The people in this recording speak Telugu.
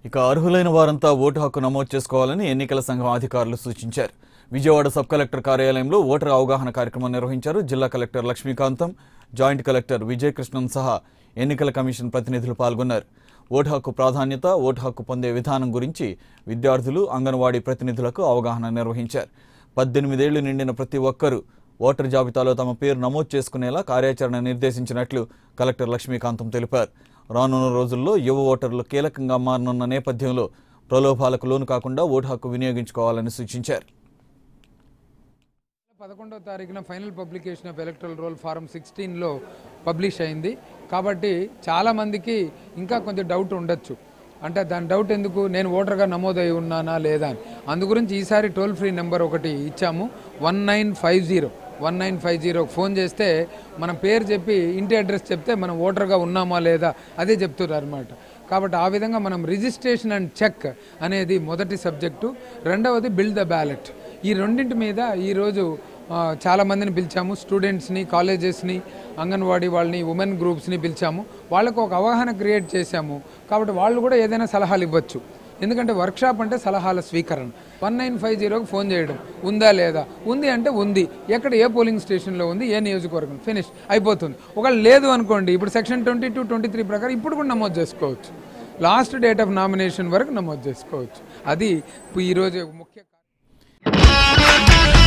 ఇక అర్హులైన వారంతా ఓటు హక్కు నమోదు చేసుకోవాలని ఎన్నికల సంఘం అధికారులు సూచించారు విజయవాడ సబ్ కలెక్టర్ కార్యాలయంలో ఓటర్ అవగాహన కార్యక్రమం నిర్వహించారు జిల్లా collector Lakshmikantham joint collector Vijayakrishnan సహా ఎన్నికల కమిషన్ ప్రతినిధులు పాల్గొన్నారు ఓటు హక్కు ప్రాధాన్యత ఓటు హక్కు పొందే విధానం గురించి విద్యార్థులు అంగన్వాడీ ప్రతినిధులకు అవగాహన నిర్వహించారు పద్దెనిమిదేళ్లు నిండిన ప్రతి ఒక్కరూ ఓటర్ జాబితాలో తమ పేరు నమోదు చేసుకునేలా కార్యాచరణ నిర్దేశించినట్లు కలెక్టర్ లక్ష్మీకాంతం తెలిపారు రానున్న రోజుల్లో యువ ఓటర్లు కీలకంగా మారనున్న నేపథ్యంలో ప్రలోభాలకు లోను కాకుండా ఓటు హక్కు వినియోగించుకోవాలని సూచించారు పదకొండవ తారీఖున final publication of electoral roll form సిక్స్టీన్లో పబ్లిష్ అయింది కాబట్టి చాలామందికి ఇంకా కొంచెం డౌట్ ఉండొచ్చు అంటే దాని డౌట్ ఎందుకు నేను ఓటర్గా నమోదై ఉన్నానా లేదా అని అందు గురించి ఈసారి టోల్ ఫ్రీ నెంబర్ ఒకటి ఇచ్చాము one nine five zero one nine five జీరోకి ఫోన్ చేస్తే మన పేరు చెప్పి ఇంటి అడ్రస్ చెప్తే మనం ఓటర్గా ఉన్నామా లేదా అదే చెప్తున్నారు అనమాట కాబట్టి ఆ విధంగా మనం రిజిస్ట్రేషన్ అండ్ చెక్ అనేది మొదటి సబ్జెక్టు రెండవది బిల్డ్ ద బ్యాలెట్ ఈ రెండింటి మీద ఈరోజు ఆ, చాలా మందిని పిలిచాము స్టూడెంట్స్ని కాలేజెస్ని అంగన్వాడీ వాళ్ళని ఉమెన్ గ్రూప్స్ని పిలిచాము వాళ్ళకు ఒక అవగాహన క్రియేట్ చేశాము కాబట్టి వాళ్ళు కూడా ఏదైనా సలహాలు ఇవ్వచ్చు ఎందుకంటే వర్క్షాప్ అంటే సలహాల స్వీకరణ వన్ నైన్ ఫైవ్ జీరోకి ఫోన్ చేయడం ఉందా లేదా ఉంది అంటే ఉంది ఎక్కడ ఏ పోలింగ్ స్టేషన్లో ఉంది ఏ నియోజకవర్గం ఫినిష్ అయిపోతుంది ఒకవేళ లేదు అనుకోండి ఇప్పుడు section twenty two twenty three ప్రకారం ఇప్పుడు కూడా నమోదు చేసుకోవచ్చు లాస్ట్ డేట్ ఆఫ్ నామినేషన్ వరకు నమోదు చేసుకోవచ్చు అది ఈరోజు ముఖ్య